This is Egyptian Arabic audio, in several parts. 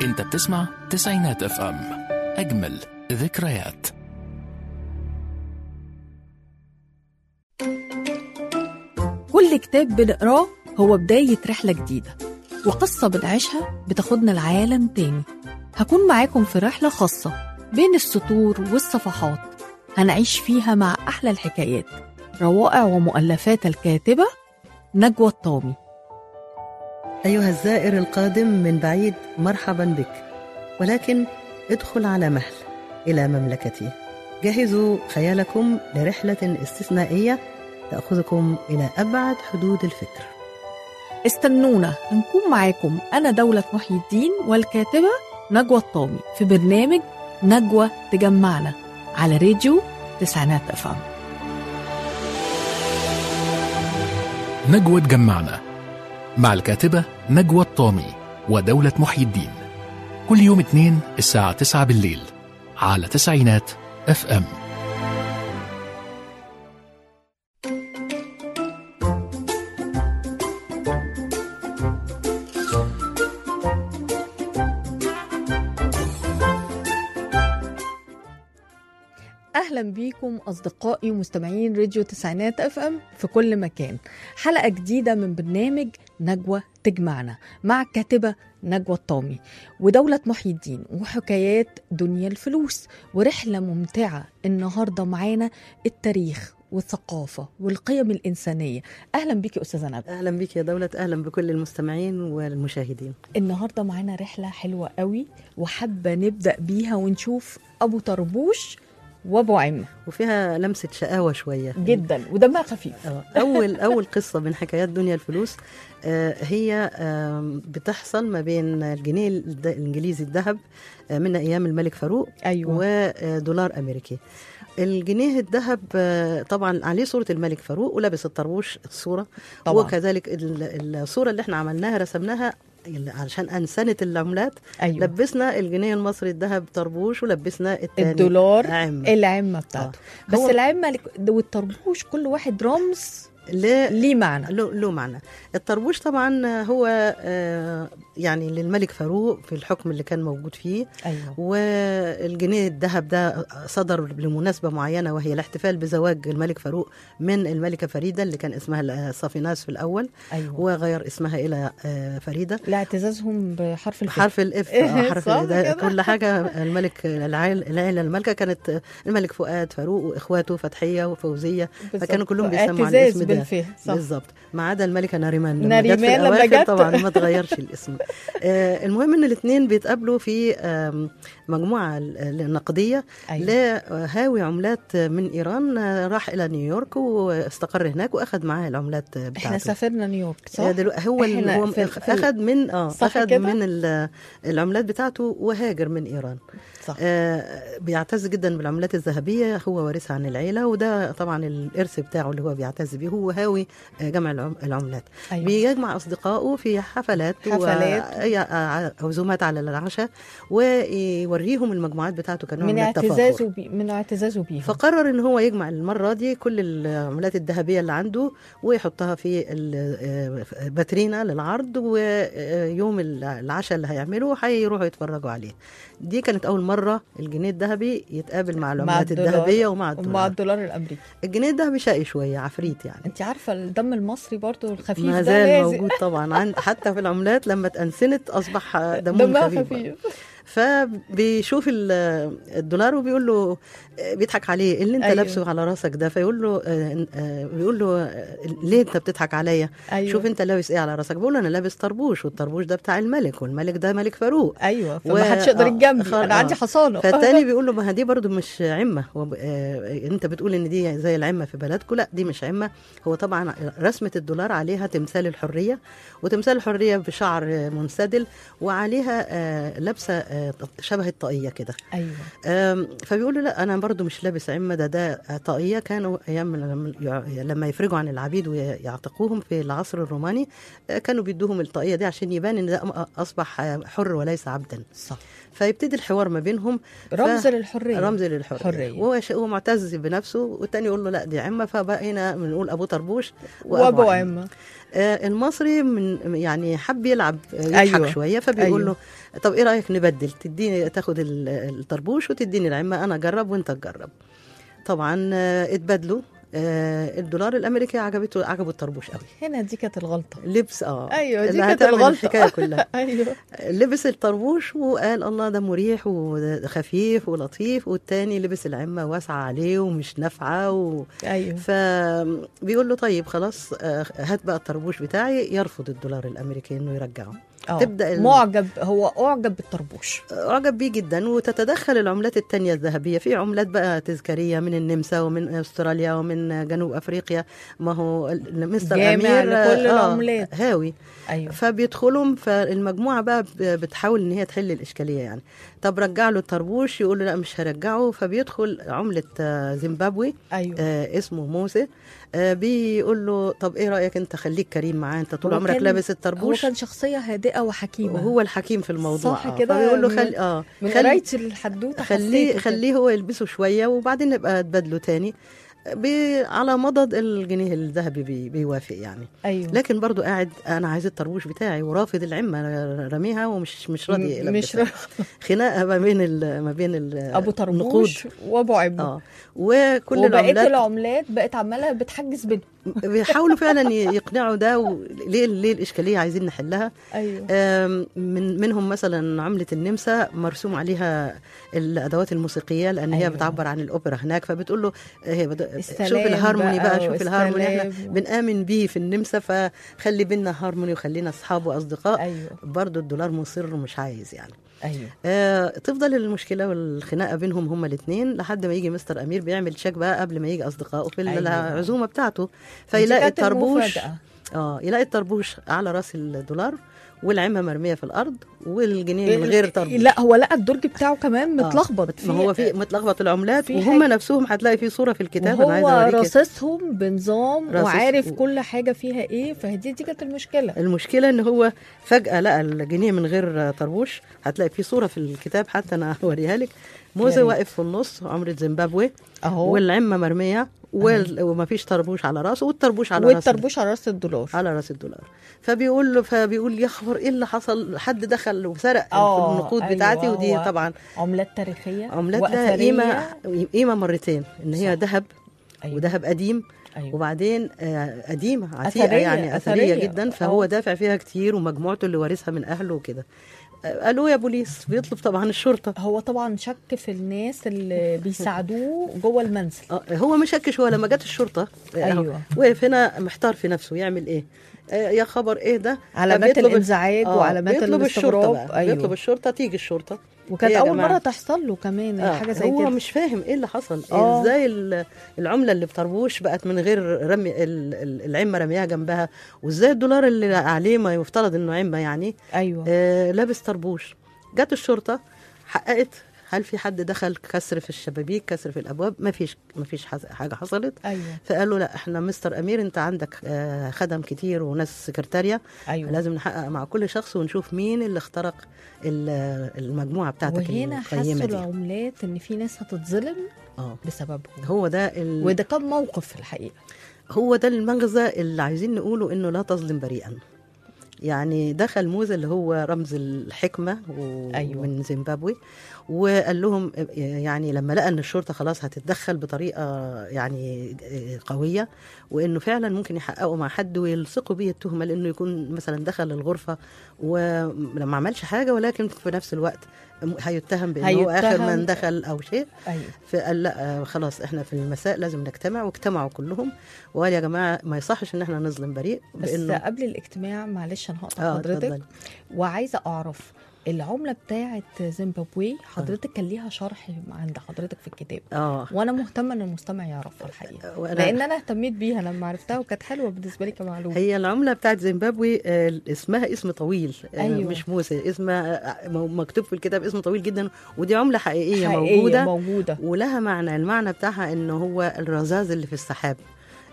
انت بتسمع تسعينات اف ام اجمل ذكريات كل كتاب بنقراه هو بداية رحلة جديدة وقصة بنعيشها بتاخدنا لعالم تاني هكون معاكم في رحلة خاصة بين السطور والصفحات هنعيش فيها مع أحلى الحكايات روائع ومؤلفات الكاتبة نجوى الطامي أيها الزائر القادم من بعيد مرحبا بك ولكن ادخل على مهل إلى مملكتي جهزوا خيالكم لرحلة استثنائية تأخذكم إلى أبعد حدود الفكر استنونا هنكون معاكم أنا دولة محي الدين والكاتبة نجوى الطامي في برنامج نجوى تجمعنا على راديو تسعينات أفهم نجوى تجمعنا مع الكاتبة نجوى الطامي ودولة محي الدين كل يوم اثنين الساعة 9 بالليل على تسعينات اف ام أهلا بيكم أصدقائي ومستمعين راديو تسعينات أف أم في كل مكان حلقة جديدة من برنامج نجوى تجمعنا مع الكاتبة نجوى الطامي ودولة محي الدين وحكايات دنيا الفلوس ورحلة ممتعة النهاردة معانا التاريخ والثقافة والقيم الإنسانية أهلا بيكي أستاذة نجوى أهلا بك يا دولة أهلا بكل المستمعين والمشاهدين النهاردة معانا رحلة حلوة قوي وحابة نبدأ بيها ونشوف أبو طربوش وأبو عمة وفيها لمسة شقاوة شوية جدا ودمها خفيف آه، أول أول قصة من حكايات دنيا الفلوس آه، هي آم، بتحصل ما بين الجنيه الد- الإنجليزي الذهب آه، من أيام الملك فاروق أيوة ودولار أمريكي الجنيه الذهب آه، طبعا عليه صورة الملك فاروق ولابس الطربوش الصورة طبعا وكذلك ال- الصورة اللي احنا عملناها رسمناها علشان أنسنة العملات أيوة لبسنا الجنيه المصري الذهب طربوش ولبسنا التاني الدولار عمة العمة بتاعته بس هو- العمة لك- والطربوش كل واحد رمز ليه ليه معنى له له معنى الطربوش طبعا هو آه، يعني للملك فاروق في الحكم اللي كان موجود فيه أيوة والجنيه الذهب ده صدر لمناسبة معينة وهي الاحتفال بزواج الملك فاروق من الملكة فريدة اللي كان اسمها صافيناس في الأول أيوة وغير اسمها إلى آه، فريدة لاعتزازهم بحرف الف حرف الاف آه، حرف صح ده كده؟ كل حاجه الملك العائله العائله الملكه كانت الملك فؤاد فاروق واخواته فتحيه وفوزيه فكانوا كلهم بيسموا على اعتزاز الاسم ده بالفه صح بالظبط ما عدا الملكه ناريمان لما جت في ناريمان لما الأواخر جت. طبعا ما تغيرش الاسم آه، المهم ان الاثنين بيتقابلوا في آم، مجموعه النقديه أيوة. لهاوي عملات من ايران آه، راح الى نيويورك واستقر هناك واخذ معاه العملات بتاعته احنا سافرنا نيويورك صح؟ آه، دلوقتي هو اللي إحنا هو في- في- اخذ من اه صح اخذ كده؟ من ال- العملات بتاعته وهاجر من ايران صح آه بيعتز جدا بالعملات الذهبيه هو وارثها عن العيله وده طبعا الارث بتاعه اللي هو بيعتز بيه هو هاوي آه، جمع العم- العملات أيوة. بيجمع اصدقائه في حفلات حفلات. وعزومات على العشاء ويوريهم المجموعات بتاعته كنوع من من, التفاخر اعتزازه بي... من اعتزازه بيهم فقرر ان هو يجمع المره دي كل العملات الذهبيه اللي عنده ويحطها في الباترينا للعرض ويوم العشاء اللي هيعمله هيروحوا يتفرجوا عليه دي كانت اول مره الجنيه الذهبي يتقابل مع العملات الدولار. الذهبيه ومع مع الدولار الدولار الامريكي الجنيه الذهبي شقي شويه عفريت يعني انت عارفه الدم المصري برضو الخفيف ما ده زال لازق موجود طبعا عن حتى في العملات لما اتأنسنت اصبح دمهم دمها خفيف برضه. خفيف فبيشوف ال- الدولار وبيقول له بيضحك عليه اللي انت أيوة. أيوه. لابسه على راسك ده فيقول له آه، آه، بيقول له آه، ليه انت بتضحك عليا ايوه شوف انت لابس ايه على راسك بيقول له انا لابس طربوش والطربوش ده بتاع الملك والملك ده ملك فاروق ايوه فما و- حدش يقدر آه، يجنبي خل- انا عندي آه. حصانه فالتاني بيقول له ما دي برضو مش عمه هو ب- آه، انت بتقول ان دي زي العمه في بلدكم لا دي مش عمه هو طبعا رسمه الدولار عليها تمثال الحريه وتمثال الحريه بشعر آه، منسدل وعليها آه، لابسه آه، شبه الطاقيه كده ايوه آم، فبيقول له لا انا برضو مش لابس عمه ده ده طاقيه كانوا ايام لما يع- لما يفرجوا عن العبيد ويعتقوهم في العصر الروماني آه، كانوا بيدوهم الطاقيه دي عشان يبان ان ده اصبح آه، حر وليس عبدا صح فيبتدي الحوار ما بينهم رمز للحريه رمز للحريه حرية. وهو ش- هو معتز بنفسه والتاني يقول له لا دي عمه فبقينا بنقول ابو طربوش وابو عمه آه، المصري من يعني حب يلعب آه، يضحك أيوة. أيوة. شويه فبيقول أيوة. له طب ايه رايك نبدل تديني تاخد ال- الطربوش وتديني العمه انا اجرب وانت تجرب طبعا آه، اتبادلوا آه، الدولار الامريكي عجبته عجبه الطربوش قوي هنا دي كانت الغلطه لبس اه ايوه دي اللي كانت هتعمل الغلطه الحكايه كلها ايوه لبس الطربوش وقال الله ده مريح وخفيف ولطيف والتاني لبس العمه واسعه عليه ومش نافعه و... ايوه فبيقول له طيب خلاص آه، هات بقى الطربوش بتاعي يرفض الدولار الامريكي انه يرجعه آه. تبدأ ال- معجب هو اعجب بالطربوش اعجب بيه جدا وتتدخل العملات التانية الذهبية في عملات بقى تذكارية من النمسا ومن استراليا ومن جنوب افريقيا ما هو ال- مستر جامع امير لكل آه، العملات. هاوي ايوه فبيدخلهم فالمجموعه بقى ب- بتحاول ان هي تحل الاشكاليه يعني طب رجع له الطربوش يقول له لا مش هرجعه فبيدخل عمله آه، زيمبابوي ايوه آه اسمه موسى آه بيقول له طب ايه رايك انت خليك كريم معاه انت طول هو عمرك كان- لابس هو الطربوش كان شخصيه هادئه وحكيمه وهو الحكيم في الموضوع صح آه. كده فبيقول له من- خلي اه من خلي قرايتي الحدوته خليه حسيته خليه هو يلبسه شويه وبعدين نبقى تبادله تاني بي على مضض الجنيه الذهبي بي بيوافق يعني كده. ايوه لكن برضو قاعد انا عايز الطربوش بتاعي ورافض العمه رميها ومش مش راضي م- مش يلبسها. خناقه ما بين ال ما بين ال ابو طربوش وابو عبو اه وكل وبقيه العملات العملات بقت عماله بتحجز بينهم بيحاولوا فعلا ي- يقنعوا ده وليه ليه الاشكاليه عايزين نحلها ايوه آم، من منهم مثلا عمله النمسا مرسوم عليها الادوات الموسيقيه لان هي أيوة. بتعبر عن الاوبرا هناك فبتقول له هي بد... السلام شوف الهارموني بقى, بقى شوف الهارموني احنا والسلام. بنآمن بيه في النمسا فخلي بينا هارموني وخلينا اصحاب واصدقاء ايوه برضو الدولار مصر ومش عايز يعني ايوه آه تفضل المشكله والخناقه بينهم هما الاثنين لحد ما يجي مستر امير بيعمل شيك بقى قبل ما يجي اصدقائه في أيوة. العزومه بتاعته دي فيلاقي كانت الطربوش المفاجأة. اه يلاقي الطربوش على راس الدولار والعمه مرميه في الارض والجنيه من غير طربوش لا هو لقى الدرج بتاعه كمان آه. متلخبط ما هو في متلخبط العملات في وهم حاجة- نفسهم هتلاقي في صوره في الكتاب انا عايزه وهو اوريك راصصهم بنظام راصص وعارف و- كل حاجه فيها ايه فدي دي كانت المشكله المشكله ان هو فجاه لقى الجنيه من غير طربوش هتلاقي في صوره في الكتاب حتى انا هوريها لك يا موزه ريت. واقف في النص عمره زيمبابوي اهو والعمه مرميه وال... ومفيش طربوش على راسه والطربوش على راسه والطربوش على راس الدولار على راس الدولار فبيقول له فبيقول يا خبر ايه اللي حصل حد دخل وسرق آه، النقود أيوة، بتاعتي ودي هو طبعا عملات تاريخيه عملات لها وأثرية. قيمه قيمه مرتين ان هي صح. ذهب أيوة. وذهب قديم أيوة. وبعدين آه، قديمه عتيقه أثرية، يعني اثريه أثرية. جدا فهو آه. دافع فيها كتير ومجموعته اللي وارثها من اهله وكده آه، قالوا يا بوليس بيطلب طبعا الشرطه هو طبعا شك في الناس اللي بيساعدوه جوه المنزل آه، هو ما شكش هو لما جت الشرطه آه، أيوة. وقف هنا محتار في نفسه يعمل ايه آه، يا خبر ايه ده علامات فبيطلب- الانزعاج آه، وعلامات بيطلب الشرطه الاستغراب بقى أيوة. بيطلب ايوه الشرطه تيجي الشرطه وكانت إيه يا اول جماعة؟ مره تحصل له كمان آه، حاجه زي هو كده مش فاهم ايه اللي حصل آه. ازاي ال- العمله اللي بطربوش بقت من غير رمي ال- ال- العمه رميها جنبها وازاي الدولار اللي عليه ما يفترض انه عمه يعني ايوه آه لابس طربوش جت الشرطه حققت هل في حد دخل كسر في الشبابيك كسر في الابواب ما فيش ما فيش حز- حاجه حصلت ايوه فقالوا لا احنا مستر امير انت عندك آه خدم كتير وناس سكرتاريه ايوه لازم نحقق مع كل شخص ونشوف مين اللي اخترق ال- المجموعه بتاعتك وهنا حسوا القيمه دي العملات ان في ناس هتتظلم اه بسببهم هو ده ال... وده كان موقف في الحقيقه هو ده المغزى اللي عايزين نقوله انه لا تظلم بريئا يعني دخل موزة اللي هو رمز الحكمة و- أيوة. من زيمبابوي وقال لهم يعني لما لقى ان الشرطة خلاص هتتدخل بطريقة يعني قوية وانه فعلا ممكن يحققوا مع حد ويلصقوا بيه التهمة لانه يكون مثلا دخل الغرفة ولما عملش حاجة ولكن في نفس الوقت هيتهم بانه هو اخر هيتهم. من دخل او شيء ايوه فقال لا آه، خلاص احنا في المساء لازم نجتمع واجتمعوا كلهم وقال يا جماعه ما يصحش ان احنا نظلم بريء بس بانه قبل الاجتماع معلش انا هقطع اه حضرتك اتفضل وعايزه اعرف العمله بتاعه زيمبابوي حضرتك كان ليها شرح عند حضرتك في الكتاب اه وانا مهتمه ان المستمع يعرفها الحقيقه وأنا- لان انا اهتميت بيها لما عرفتها وكانت حلوه بالنسبه لي كمعلومه هي العمله بتاعت زيمبابوي آه، اسمها اسم طويل آه، أيوة. مش موسى اسمها آه، مو- مكتوب في الكتاب اسم طويل جدا ودي عمله حقيقيه, حقيقية موجوده موجوده ولها معنى المعنى بتاعها انه هو الرذاذ اللي في السحاب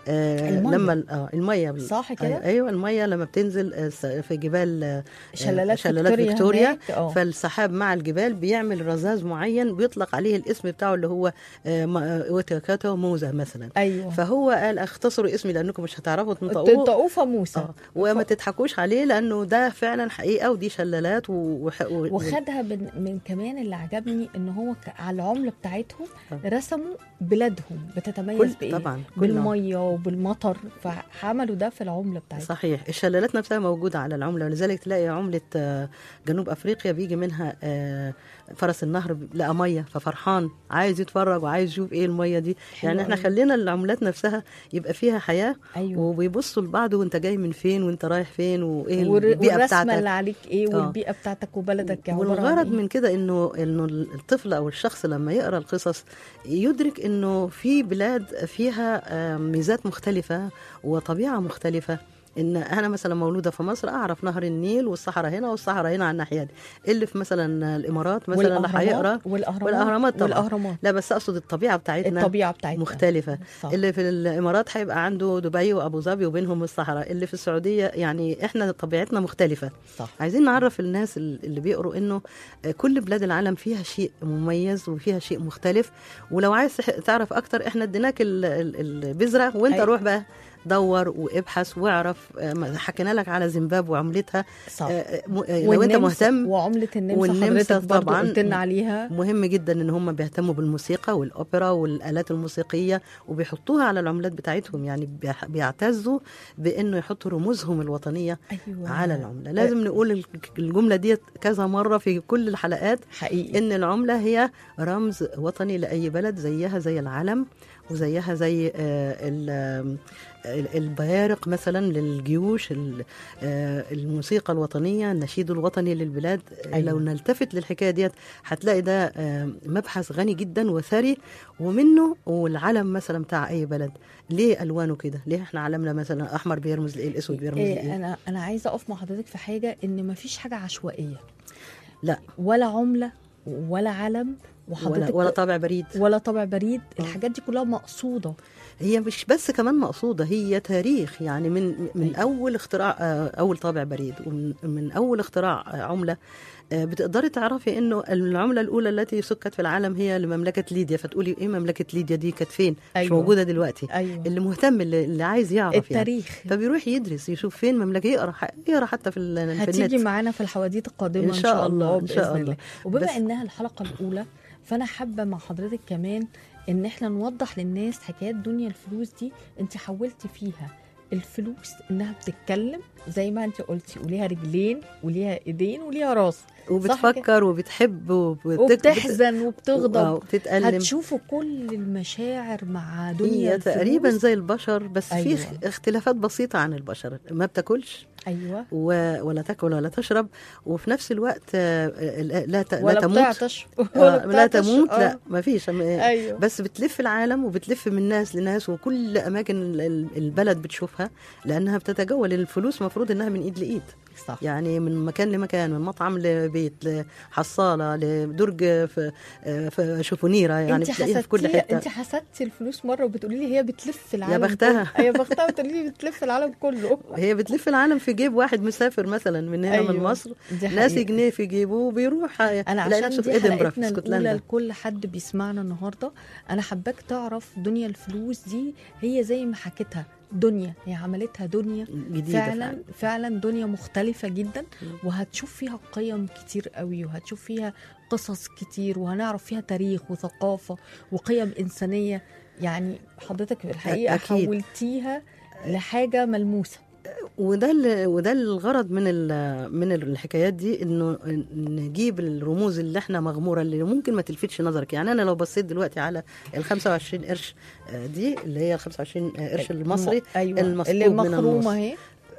آه المية. لما ال- اه الميه بال- صح كده؟ أي- ايوه الميه لما بتنزل آه، س- في جبال آه، شلالات, شلالات فيكتوريا, فيكتوريا هناك. اه فالسحاب مع الجبال بيعمل رذاذ معين بيطلق عليه الاسم بتاعه اللي هو آه، م- آه، وتكاتو موزة مثلا ايوه فهو قال اختصروا اسمي لانكم مش هتعرفوا تنطقوه تنطقوه فموسى اه وما تضحكوش عليه لانه ده فعلا حقيقه ودي شلالات و... وح- و... وخدها من, من كمان اللي عجبني ان هو ك- على العمله بتاعتهم آه. رسموا بلادهم بتتميز كل بايه طبعا كل بالميه وبالمطر فعملوا ده في العمله بتاعتهم صحيح الشلالات نفسها موجودة على العملة ولذلك تلاقي عملة آه، جنوب أفريقيا بيجي منها آه، فرس النهر لقى مية ففرحان عايز يتفرج وعايز يشوف ايه المية دي حلو يعني احنا أوي. خلينا العملات نفسها يبقى فيها حياة ايوه وبيبصوا لبعض وانت جاي من فين وانت رايح فين وايه والر- البيئة والرسمه اللي بتاعتك عليك ايه آه. والبيئه بتاعتك وبلدك عبارة عن والغرض إيه؟ من كده انه انه الطفل او الشخص لما يقرا القصص يدرك انه في بلاد فيها آه، ميزات مختلفه وطبيعه مختلفه ان انا مثلا مولوده في مصر اعرف نهر النيل والصحراء هنا والصحراء هنا على الناحيه دي اللي في مثلا الامارات مثلا اللي هيقرا والاهرامات والأهرامات طبعاً. والاهرامات لا بس اقصد الطبيعه بتاعتنا الطبيعه بتاعتنا مختلفه صح. اللي في الامارات هيبقى عنده دبي وابو ظبي وبينهم الصحراء اللي في السعوديه يعني احنا طبيعتنا مختلفه صح عايزين نعرف الناس اللي بيقروا انه كل بلاد العالم فيها شيء مميز وفيها شيء مختلف ولو عايز تح- تعرف اكتر احنا اديناك ال- ال- البذره وانت أيوة. روح بقى دور وابحث واعرف آه، ما- حكينا لك على زيمبابوي وعملتها صح آه، م- آه، لو انت والنمسا- مهتم وعمله النمسا والنمسا حضرتك برضو طبعاً. قلت لنا عليها مهم جدا ان هم بيهتموا بالموسيقى والاوبرا والالات الموسيقيه وبيحطوها على العملات بتاعتهم يعني بيح- بيعتزوا بانه يحطوا رموزهم الوطنيه ايوه على العمله لازم نقول ال- الجمله دي كذا مره في كل الحلقات حقيقي ان العمله هي رمز وطني لاي بلد زيها زي العلم وزيها زي آه، ال- آم، ال- البيارق مثلا للجيوش ال- آه، الموسيقى الوطنيه النشيد الوطني للبلاد أيوة. أيوة. لو نلتفت للحكايه ديت هتلاقي ده آه، مبحث غني جدا وثري ومنه والعلم مثلا بتاع اي بلد ليه الوانه كده ليه احنا علمنا مثلا احمر بيرمز لايه الاسود بيرمز إيه لايه انا انا عايزه اقف مع حضرتك في حاجه ان مفيش حاجه عشوائيه لا ولا عمله ولا علم ولا, وحضرتك ولا طابع بريد ولا طابع بريد آه. الحاجات دي كلها مقصوده هي مش بس كمان مقصودة هي تاريخ يعني من من أيوة. أول اختراع آه، أول طابع بريد ومن من أول اختراع آه، عملة آه، بتقدري تعرفي إنه العملة الأولى التي سكت في العالم هي لمملكة ليديا فتقولي إيه مملكة ليديا دي كانت فين؟ مش أيوة. موجودة دلوقتي ايوه اللي مهتم اللي, اللي عايز يعرف يعني التاريخ فبيروح يدرس يشوف فين مملكة يقرا ح- يقرا حتى في, ال- في هتيجي النت معانا في الحواديت القادمه إن ان شاء شاء الله الله، إن شاء باذن الله. الله وبما بس- انها الحلقه الاولى فانا حابه مع حضرتك كمان ان احنا نوضح للناس حكايات دنيا الفلوس دي انت حولتي فيها الفلوس انها بتتكلم زي ما انت قلتي وليها رجلين وليها ايدين وليها راس وبتفكر وبتحب وبت- وبتحزن آه، وبتغضب وبتتألم هتشوفوا كل المشاعر مع دنيا هي الفلوس تقريبا زي البشر بس أيوة. في اخ- اختلافات بسيطة عن البشر ما بتاكلش ايوه و- ولا تاكل ولا تشرب وفي نفس الوقت آه، لا لا ت- لا ولا تموت بتعطش آه، ولا لا بتعطش. تموت آه. لا ما فيش ايوه بس بتلف العالم وبتلف من ناس لناس وكل اماكن ال- ال- البلد بتشوفها لانها بتتجول الفلوس مفروض انها من ايد لايد صح يعني من مكان لمكان من مطعم لبيت لحصاله لدرج في في شوفونيره يعني انت بتلاقيها في كل حسدتي حته انت حسدتي الفلوس مره وبتقولي لي هي بتلف العالم بختها. كله. يا بختها بتقولي لي بتلف العالم كله هي بتلف العالم في جيب واحد مسافر مثلا من هنا أيوة. من مصر دي ناسي حقيقة. جنيه في جيبه وبيروح انا يلاقي عشان نفسه في دي ادنبرا حلقتنا في الاولى اسكتلندا لكل حد بيسمعنا النهارده انا حباك تعرف دنيا الفلوس دي هي زي ما حكيتها دنيا هي عملتها دنيا جديده فعلا فعلا فعلا دنيا مختلفة جدا وهتشوف فيها قيم كتير قوي وهتشوف فيها قصص كتير وهنعرف فيها تاريخ وثقافة وقيم إنسانية يعني حضرتك الحقيقة أكيد. حولتيها لحاجة ملموسة وده ال- وده الغرض من ال- من الحكايات دي انه نجيب الرموز اللي احنا مغموره اللي ممكن ما تلفتش نظرك يعني انا لو بصيت دلوقتي على ال 25 قرش آه، دي اللي هي ال 25 قرش المصري م- أيوة المسقوط اللي من النص. مخرومة اهي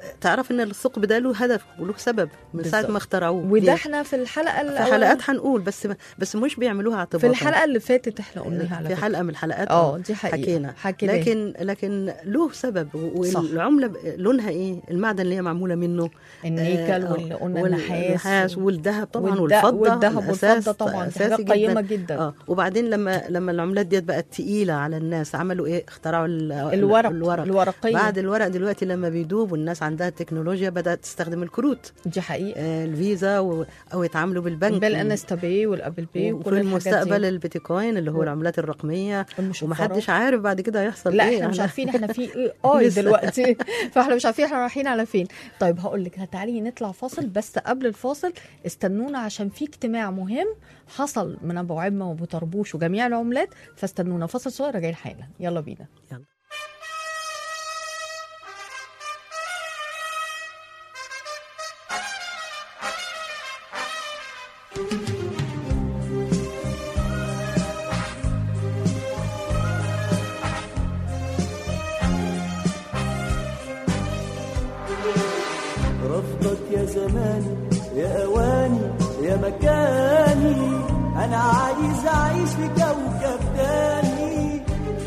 تعرف ان الثقب ده له هدف وله سبب من ساعه بالظبط. ما اخترعوه وده ليه؟ احنا في الحلقه في الأول- حلقات هنقول بس بس مش بيعملوها في اعتباطا الحلقه اللي فاتت احنا قلناها على في فكرة. حلقه من الحلقات اه دي حقيقه حكينا حكينا لكن لكن له سبب صح. والعمله ب- لونها ايه المعدن اللي هي معموله منه النيكل آه، واللي قلنا وال- النحاس النحاس والذهب طبعا والد- والفضه والذهب الأساس والفضه طبعا دي أساسي حاجه قيمه جدا اه وبعدين لما لما العملات ديت بقت تقيله على الناس عملوا ايه اخترعوا ال- الورق الورق الورقيه بعد الورق دلوقتي لما بيدوب والناس عندها التكنولوجيا بدات تستخدم الكروت دي حقيقه آه الفيزا و... او يتعاملوا بالبنك بالانستا باي والابل باي وكل وفي الحاجات المستقبل دي البيتكوين اللي هو و- العملات الرقميه والمشفرات. ومحدش عارف بعد كده هيحصل لا ايه احنا مش يعني. عارفين احنا في اي اي لسه. دلوقتي فاحنا مش عارفين احنا رايحين على فين طيب هقول لك تعالي نطلع فاصل بس قبل الفاصل استنونا عشان في اجتماع مهم حصل من ابو عمه وابو طربوش وجميع العملات فاستنونا فاصل صغير راجعين حالا يلا بينا يلا. رفضك يا زماني يا اواني يا مكاني انا عايز اعيش في كوكب تاني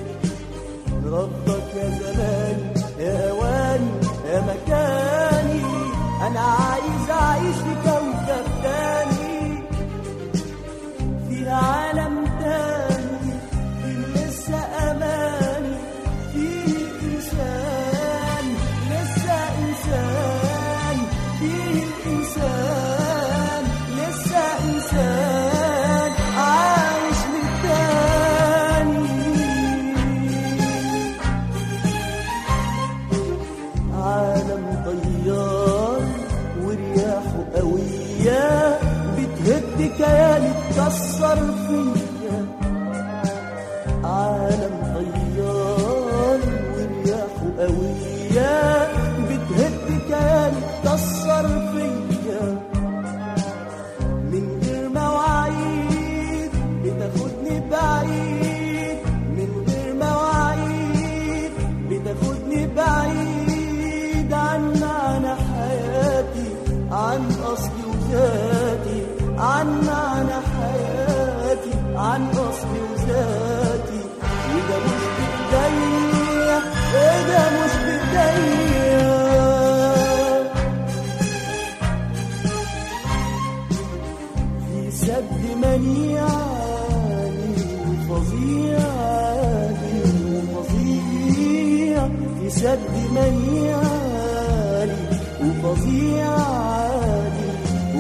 رفضك يا زماني يا اواني يا مكاني انا عايز اعيش في كوكب تاني في عالم تاني في لسه اماني فيه انسان لسه انسان فيه الانسان لسه انسان عايش للتاني عالم طيار ورياحه قوية بتهد كياني تكسر فيا عالم طيار ورياحه قوية بتهد كياني تكسر فيا من غير مواعيد بتاخدني بعيد من غير مواعيد بتاخدني بعيد عن معنى حياتي عن اصلي وذاتي عن معنى حياتي عن اصلي وذاتي وده مش بايديا وده مش بايديا في سد منيعاني وفظيعاني وفظيع في سد منيعاني وفظيعاني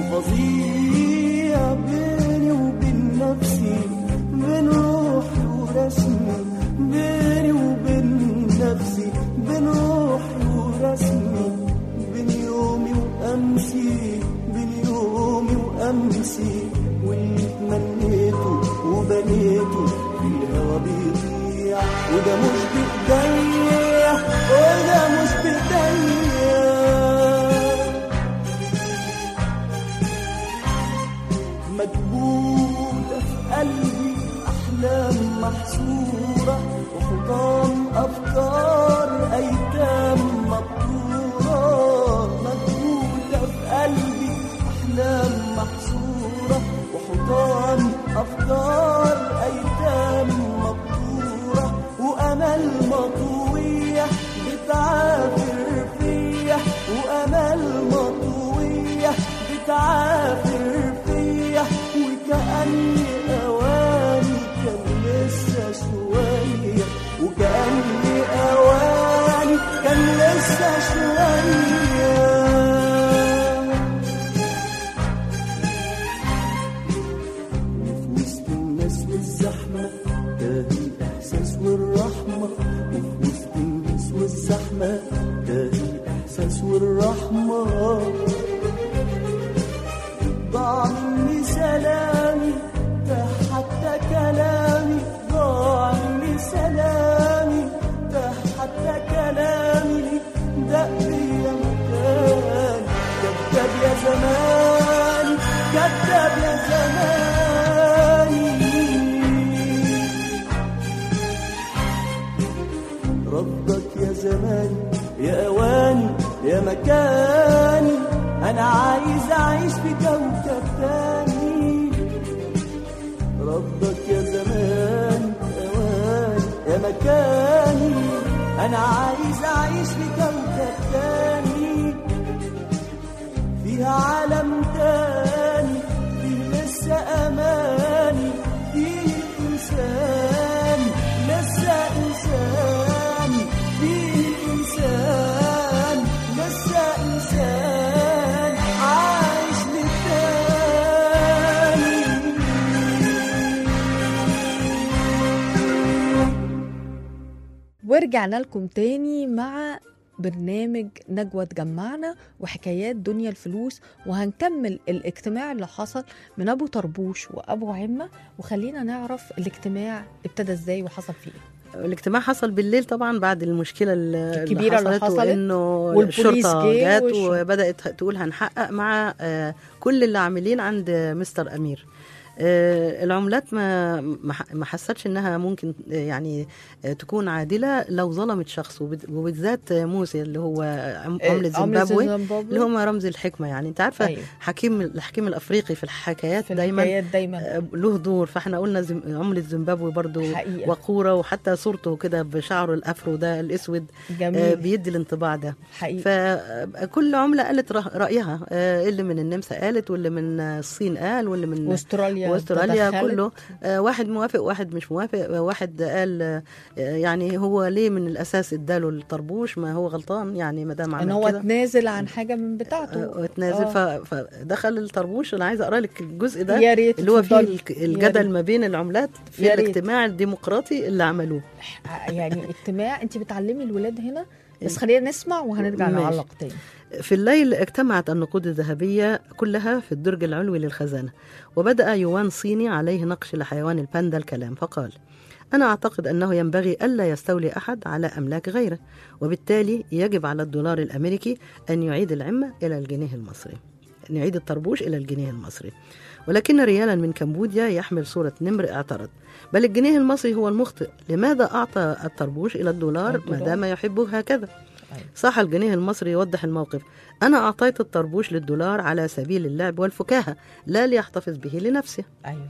وفظيع بيني وبين نفسي بين روحي ورسمي بيني وبين نفسي بين روحي ورسمي بين يومي وامسي بين يومي وامسي واللي تمنيته وبنيته في الهوا بيضيع وده مش بايديا وده مش بايديا مكبوتة في قلبي أحلام محصورة وحطام أفكار أيتام مبتورة مكبوتة في قلبي أحلام محصورة وحطام أفكار أيتام مبتورة وأمل مطوية بتعافر فيا وأمل مطوية بتعافر فيا وكأني أواني كان لسه شوية وكأني أواني كان لسه شوية ورجعنا لكم تاني مع برنامج نجوى تجمعنا وحكايات دنيا الفلوس وهنكمل الاجتماع اللي حصل من ابو طربوش وابو عمه وخلينا نعرف الاجتماع ابتدى ازاي وحصل فيه ايه الاجتماع حصل بالليل طبعا بعد المشكله ال- الكبيرة اللي حصلت، وانه والبوليس الشرطه جه جت والش- وبدات تقول هنحقق مع آه، كل اللي عاملين عند مستر امير آه، العملات ما ما ح- ما حستش انها ممكن آه، يعني آه، تكون عادله لو ظلمت شخص وبت- وبالذات موسى اللي هو عم- عمله زيمبابوي اللي هم رمز الحكمه يعني انت عارفه أيوة. حكيم الحكيم الافريقي في الحكايات في دايما الحكايات دايما آه، له دور فاحنا قلنا زم... عمله زيمبابوي برضو حقيقة. وقوره وحتى صورته كده بشعره الافرو ده الاسود آه، جميل بيدي الانطباع ده حقيقي فكل عمله قالت رأ- رايها آه، اللي من النمسا قالت واللي من الصين قال واللي من واستراليا واستراليا تدخلت. كله آه، واحد موافق واحد مش موافق آه، واحد قال آه، يعني هو ليه من الاساس اداله الطربوش ما هو غلطان يعني ما دام ان عمل هو كده تنازل عن حاجه من بتاعته آه، اتنازل آه. ف- فدخل الطربوش انا عايزه اقرا لك الجزء ده يا ريت اللي هو فيه اتفضلي. الك- يا الجدل ريت. ما بين العملات في يا ريت. الاجتماع الديمقراطي اللي عملوه يعني اجتماع انت بتعلمي الولاد هنا بس خلينا نسمع وهنرجع ماشي. نعلق تاني في الليل اجتمعت النقود الذهبية كلها في الدرج العلوي للخزانة وبدأ يوان صيني عليه نقش لحيوان الباندا الكلام فقال أنا أعتقد أنه ينبغي ألا يستولي أحد على أملاك غيره وبالتالي يجب على الدولار الأمريكي أن يعيد العمة إلى الجنيه المصري أن يعيد الطربوش إلى الجنيه المصري ولكن ريالا من كمبوديا يحمل صورة نمر اعترض بل الجنيه المصري هو المخطئ لماذا أعطى الطربوش إلى الدولار ما الدولار. دام يحبه هكذا أيوة. صح الجنيه المصري يوضح الموقف أنا أعطيت الطربوش للدولار على سبيل اللعب والفكاهة لا ليحتفظ به لنفسه ايوه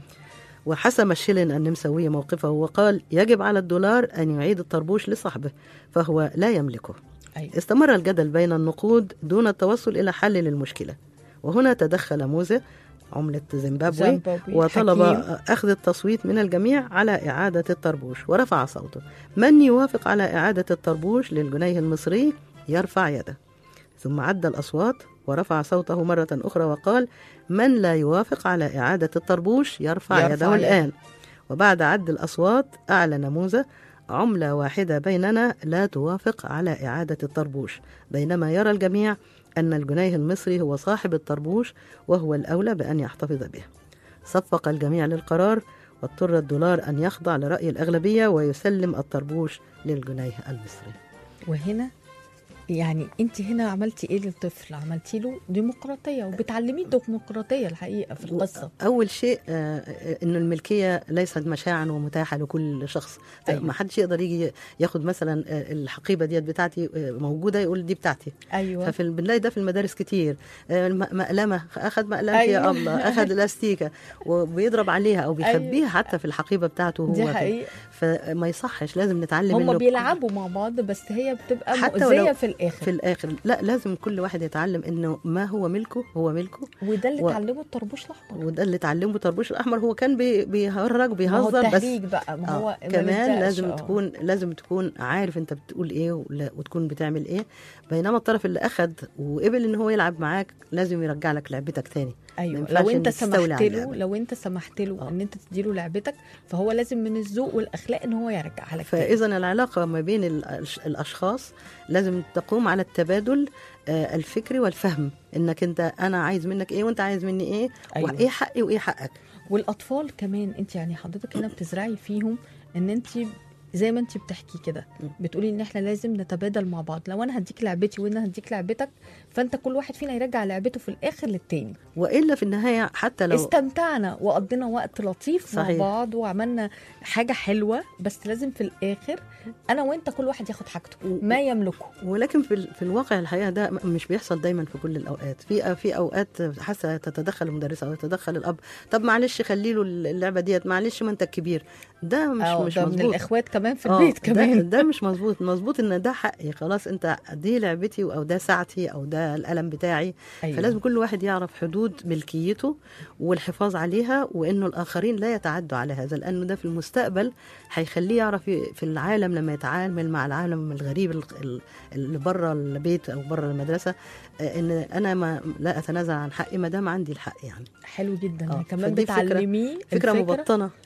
وحسم الشيلن النمساوي موقفه وقال يجب على الدولار أن يعيد الطربوش لصاحبه فهو لا يملكه ايوه استمر الجدل بين النقود دون التوصل إلى حل للمشكلة وهنا تدخل موزة عملة زيمبابوي زيمبابوي، وطلب حكيم. أخذ التصويت من الجميع على إعادة الطربوش ورفع صوته من يوافق على إعادة الطربوش للجنيه المصري يرفع يده ثم عد الأصوات ورفع صوته مرة أخرى وقال من لا يوافق على إعادة الطربوش يرفع, يرفع يده يده. الآن وبعد عد الأصوات أعلن موزة عملة واحدة بيننا لا توافق على إعادة الطربوش بينما يرى الجميع أن الجنيه المصري هو صاحب الطربوش وهو الأولى بأن يحتفظ به صفق الجميع للقرار واضطر الدولار أن يخضع لرأي الأغلبية ويسلم الطربوش للجنيه المصري وهنا يعني انت هنا عملتي ايه للطفل عملتي له ديمقراطيه وبتعلميه الديمقراطيه الحقيقه في القصه أول شيء آه، آه، إنه الملكية ليست مشاعا ومتاحة لكل شخص أيوة. ما حدش يقدر يجي ياخد مثلا آه، الحقيبة ديت بتاعتي آه، موجودة يقول دي بتاعتي ايوه ففي ال- بنلاقي ده في المدارس كتير آه، الم- مقلمة أخذ مقلمتي يا أيوة. الله أخذ الأستيكة وبيضرب عليها أو بيخبيها حتى في الحقيبة بتاعته هو دي كده. حقيقه فما يصحش لازم نتعلم هم إنه بيلعبوا مع بعض بس هي بتبقى حتى مؤذيه ولو في الاخر في الآخر لا لازم كل واحد يتعلم إنه ما هو ملكه هو ملكه وده اللي و- اتعلمه الطربوش الاحمر وده اللي اتعلمه طربوش الأحمر هو كان بي- بيهرج ما هو وبيهزر بس التهريج بقى ما هو آه. ما كمان نلزقش، لازم آه. تكون لازم تكون عارف انت بتقول ايه ولا- وتكون بتعمل ايه بينما الطرف اللي اخد وقبل ان هو يلعب معاك لازم يرجع لك لعبتك تاني ما ايوه ينفعش لو انت إن تستولي سمحت على له اللعبة. لو انت سمحت له آه. ان انت تديله لعبتك فهو لازم من الذوق والاخلاق ان هو يرجعها لك تاني. فاذا العلاقه ما بين الأش- الاشخاص لازم تقوم على التبادل آه، الفكري والفهم انك انت انا عايز منك ايه وانت عايز مني ايه أيوة. وايه حقي وايه حقك والاطفال كمان انت يعني حضرتك هنا بتزرعي فيهم ان انت زي ما انت بتحكي كده بتقولي ان احنا لازم نتبادل مع بعض لو انا هديك لعبتي وانا هديك لعبتك فانت كل واحد فينا يرجع لعبته في الاخر للتاني والا في النهايه حتى لو استمتعنا وقضينا وقت لطيف صحيح. مع بعض وعملنا حاجه حلوه بس لازم في الاخر انا وانت كل واحد ياخد حاجته ما يملكه ولكن في ال- في الواقع الحقيقه ده م- مش بيحصل دايما في كل الاوقات في في اوقات حاسه تتدخل المدرسه او يتدخل الاب طب معلش خلي له اللعبه ديت معلش ما انت الكبير ده مش أو مش ده من مظبوط الاخوات كمان في آه، البيت ده, كمان ده مش مظبوط مظبوط ان ده حقي خلاص انت دي لعبتي او ده ساعتي او ده القلم بتاعي أيوة. فلازم كل واحد يعرف حدود ملكيته والحفاظ عليها وانه الاخرين لا يتعدوا على هذا لانه ده في المستقبل هيخليه يعرف ي- في العالم لما يتعامل مع العالم الغريب ال- ال- اللي بره البيت او بره المدرسه آه، ان انا ما لا اتنازل عن حقي ما دام عندي الحق يعني حلو جدا آه، كمان فدي فكرة- بتعلميه فكره الفكرة مبطنه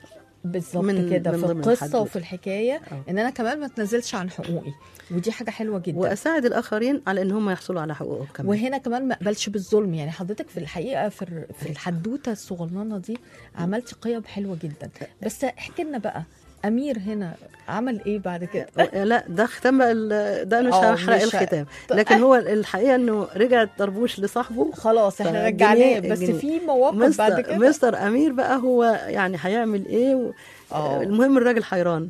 بالظبط من- كده من في ضمن القصه الحدوتة. وفي الحكايه آه. ان انا كمان ما تنزلش عن حقوقي ودي حاجه حلوه جدا واساعد الاخرين على ان هم يحصلوا على حقوقهم كمان وهنا كمان ما اقبلش بالظلم يعني حضرتك في الحقيقه في الر- في الحدوته الصغننه دي عملت قيم حلوه جدا بس احكي لنا بقى امير هنا عمل ايه بعد كده لا ده ختم بقى ال- ده مش آه، هحرق مش ه- الختام طب- لكن هو الحقيقه انه رجع طربوش لصاحبه خلاص احنا فالجنيه- رجعناه بس الجنيه. في مواقف بعد مستر, كده مستر امير بقى هو يعني هيعمل ايه و... آه. المهم الراجل حيران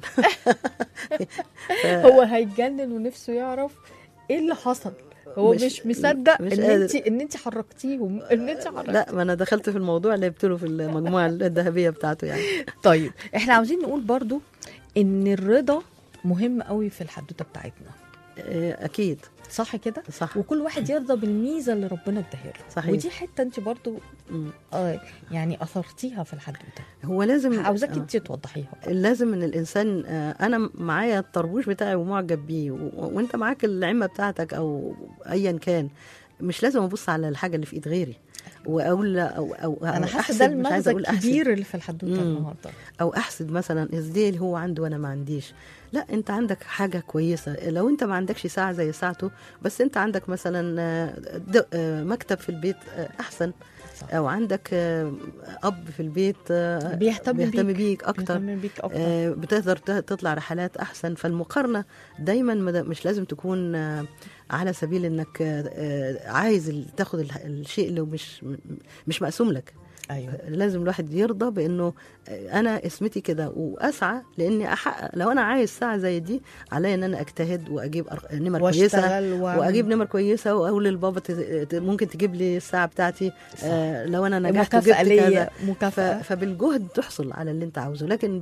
ف- هو هيتجنن ونفسه يعرف ايه اللي حصل هو مش, مش- مش مصدق مش ان قادر. انت ان انت حركتيهم ان انت حركتيهم لا ما انا دخلت في الموضوع لعبت له في المجموعه الذهبيه بتاعته يعني طيب احنا عاوزين نقول برضو ان الرضا مهم قوي في الحدوته بتاعتنا آه، اكيد صح كده صح وكل واحد يرضى بالميزه اللي ربنا اداها له صحيح. ودي حته انت برضو مم. اه يعني اثرتيها في الحدوته هو لازم عاوزاك آه. انت توضحيها لازم ان الانسان آه، انا معايا الطربوش بتاعي ومعجب بيه و- وانت معاك العمه بتاعتك او ايا كان مش لازم ابص على الحاجه اللي في ايد غيري واقول او او انا أو حاسه ده أحسد، مش المغزى عايزة أقول أحسد. الكبير اللي في الحدوته مم. النهارده او احسد مثلا ازاي اللي هو عنده وانا ما عنديش لا انت عندك حاجه كويسه لو انت ما عندكش ساعه زي ساعته بس انت عندك مثلا آه، د- آه، مكتب في البيت آه، احسن صح. او عندك آه، اب في البيت آه، بيهتم بيهتم بيك. بيك اكتر بيهتم بيك اكتر آه، بتقدر ت- تطلع رحلات احسن فالمقارنه دايما ما دا- مش لازم تكون آه، على سبيل انك آه، آه، عايز ال- تاخد ال- الشيء اللي مش م- مش مقسوم لك ايوه لازم الواحد يرضى بانه انا اسمتي كده واسعى لاني احقق لو انا عايز ساعه زي دي عليا ان انا اجتهد واجيب أر- نمر كويسه واشتغل وأعمل- واجيب نمر كويسه واقول للبابا ت- ت- ممكن تجيب لي الساعه بتاعتي آه لو انا نجحت وجبت مكافأة كذا ليا ف- مكافأة فبالجهد تحصل على اللي انت عاوزه لكن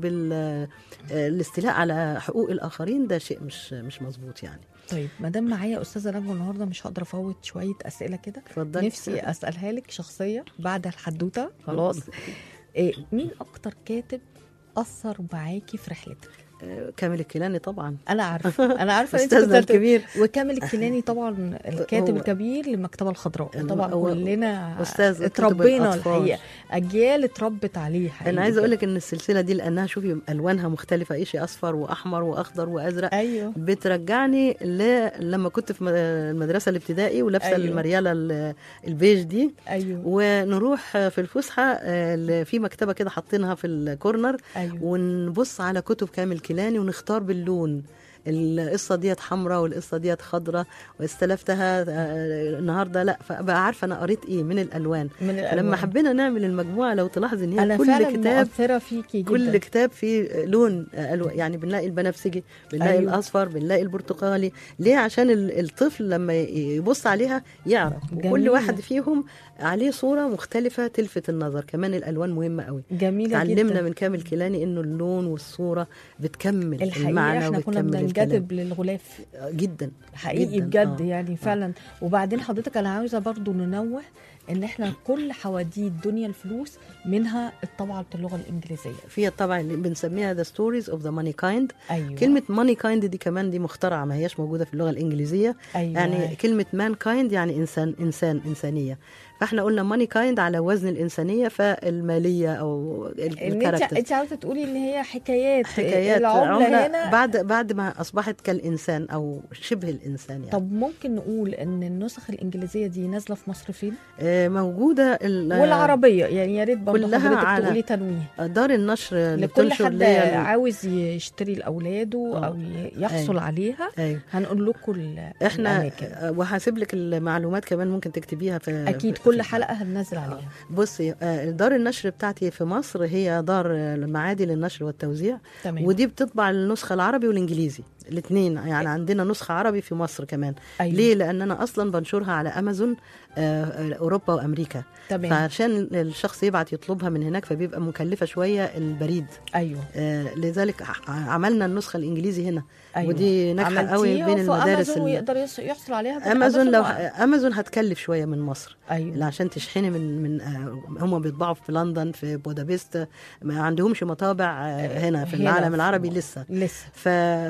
بالاستيلاء على حقوق الاخرين ده شيء مش مش مظبوط يعني طيب ما دام معايا استاذه نجوى النهارده مش هقدر افوت شويه اسئله كده اتفضل نفسي اسالها لك شخصيه بعد الحدوته خلاص إيه مين اكتر كاتب اثر معاكي في رحلتك آه، كامل الكيلاني طبعا انا عارفه انا عارفه إن أنت استاذنا كنت هت- الكبير وكامل الكيلاني طبعا الكاتب هو- الكبير للمكتبه الخضراء يعني طبعا هو كلنا أستاذ كتب اتربينا الأطفال. الحقيقه اجيال اتربت عليه حقيقي انا عايزه اقول كده. لك ان السلسله دي لانها شوفي الوانها مختلفه ايش اصفر واحمر واخضر وازرق ايوه بترجعني ل... لما كنت في م- المدرسه الابتدائي ولابسه أيوة. أيوه. المرياله ال- البيج دي ايوه ونروح في الفسحه آه، ل- في مكتبه كده حاطينها في الكورنر ايوه ونبص على كتب كامل كيلاني ونختار باللون القصه ديت حمراء والقصه ديت خضراء واستلفتها آه، النهارده لا فبقى عارفه انا قريت ايه من الالوان من الألوان. لما حبينا نعمل المجموعه لو تلاحظ ان هي انا كل فعلا كتاب مؤثره فيكي جدا كل كتاب فيه لون ألوان يعني بنلاقي البنفسجي بنلاقي أيوة. أيوه. الاصفر بنلاقي البرتقالي ليه عشان ال- الطفل لما يبص عليها يعرف وكل جميلة. واحد فيهم عليه صوره مختلفه تلفت النظر كمان الالوان مهمه قوي جميله تعلمنا جدا من كامل كيلاني انه اللون والصوره بتكمل الحقيقه المعنى احنا كنا وبتكمل بننجذب للغلاف الكلام. جدا حقيقي جداً، بجد آه. يعني فعلا وبعدين حضرتك انا عاوزه برضو ننوه ان احنا كل حواديت دنيا الفلوس منها الطبعه باللغه الانجليزيه فيها طبعا اللي بنسميها ذا ستوريز اوف ذا ماني كايند ايوه كلمه ماني كايند دي كمان دي مخترعه ما هياش موجوده في اللغه الانجليزيه أيوة. يعني كلمة مان كايند يعني إنسان إنسان إنسانية فإحنا قلنا ماني كايند على وزن الإنسانية فالمالية أو ال- ان انت الكاركتر انت عاوزه تقولي ان هي حكايات حكايات العمله عملة هنا بعد بعد ما أصبحت كالإنسان أو شبه الإنسان يعني طب ممكن نقول ان النسخ الانجليزيه دي نازله في مصر فين آه، موجودة ال- والعربيه يعني يا ريت برضه كلها حضرتك على- تقولي تنويه دار النشر اللي لكل بتنشر حد اللي هي ال- عاوز يشتري لاولاده آه. او ي- يحصل أيوة. عليها أيوة. هنقول لكم ال- احنا الاماكن آه، وهسيب لك المعلومات كمان ممكن تكتبيها في اكيد في- كل في- حلقه هننزل عليها بصي آه، دار النشر بتاعتي في مصر هي دار آه، المعادي للنشر والتوزيع تمام ودي بتطبع النسخه العربي والانجليزي الاثنين يعني عندنا نسخه عربي في مصر كمان أيوة. ليه لان انا اصلا بنشرها على امازون آه، آه، اوروبا وامريكا تمام فعشان الشخص يبعت يطلبها من هناك فبيبقى مكلفه شويه البريد ايوه آه، لذلك ح- عملنا النسخه الانجليزي هنا أيوة. ودي ناجحه قوي عملتيها بين في المدارس امازون ال- ويقدر يص- يحصل عليها في امازون لو الأمازون. امازون هتكلف شويه من مصر ايوه عشان تشحني من من آه، هم بيطبعوا في لندن في بودابست ما عندهمش مطابع آه، هنا في هنا العالم في العربي مصر. لسه لسه ف... فامازون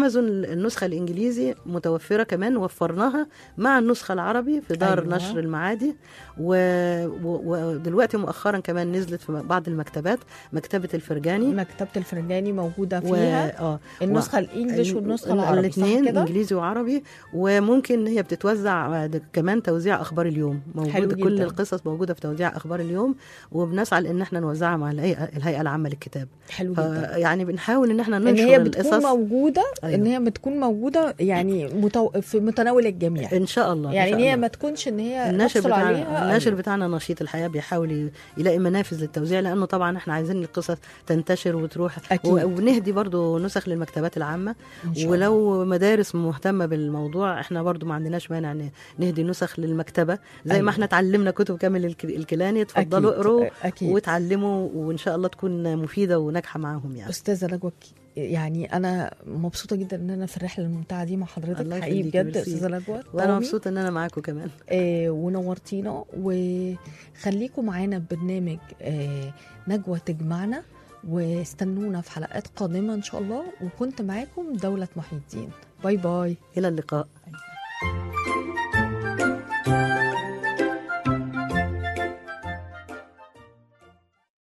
امازون النسخه الانجليزي متوفره كمان وفرناها مع النسخه العربي في دار أيوة. أيوة. نشر المعادي و- و- ودلوقتي مؤخرا كمان نزلت في بعض المكتبات مكتبه الفرجاني مكتبه الفرجاني موجوده و... فيها اه النسخه الانجليش والنسخه العربي الاثنين صح كده انجليزي وعربي وممكن هي بتتوزع كمان توزيع اخبار اليوم حلو موجوده كل جداً. القصص موجوده في توزيع اخبار اليوم وبنسعى لان احنا نوزعها مع الهيئه الهيئه العامه للكتاب حلو جدا يعني بنحاول ان احنا ان ننشر هي بتكون القصص موجوده أيوة. ان هي بتكون موجوده يعني متو... في متناول الجميع ان شاء الله يعني إن ان شاء هي الله. ما تكونش ان هي الناشر نحصل بتاعنا عليها الناشر أيوة. بتاعنا نشيط الحياه بيحاول ي- يلاقي منافذ للتوزيع لانه طبعا احنا عايزين القصص تنتشر وتروح أكيد. و- وبنهدي برضو نسخ للمكتبات العامه إن شاء الله. ولو مدارس مهتمه بالموضوع احنا برضو ما عندناش مانع ن- نهدي نسخ للمكتبه زي أيوة. ما احنا اتعلمنا كتب كامل الك- الكيلاني اتفضلوا أكيد. اقروا اكيد وتعلموا وان شاء الله تكون مفيده وناجحه معاهم يعني استاذه نجوى يعني انا مبسوطه جدا ان انا في الرحله الممتعه دي مع حضرتك الله حقيقي يخليكي، بجد ميرسي. استاذه نجوى وانا طومي. مبسوطه ان انا معاكم كمان آه ونورتينا وخليكم معانا ببرنامج آه نجوى تجمعنا واستنونا في حلقات قادمه ان شاء الله وكنت معاكم دوله محي الدين باي باي الى اللقاء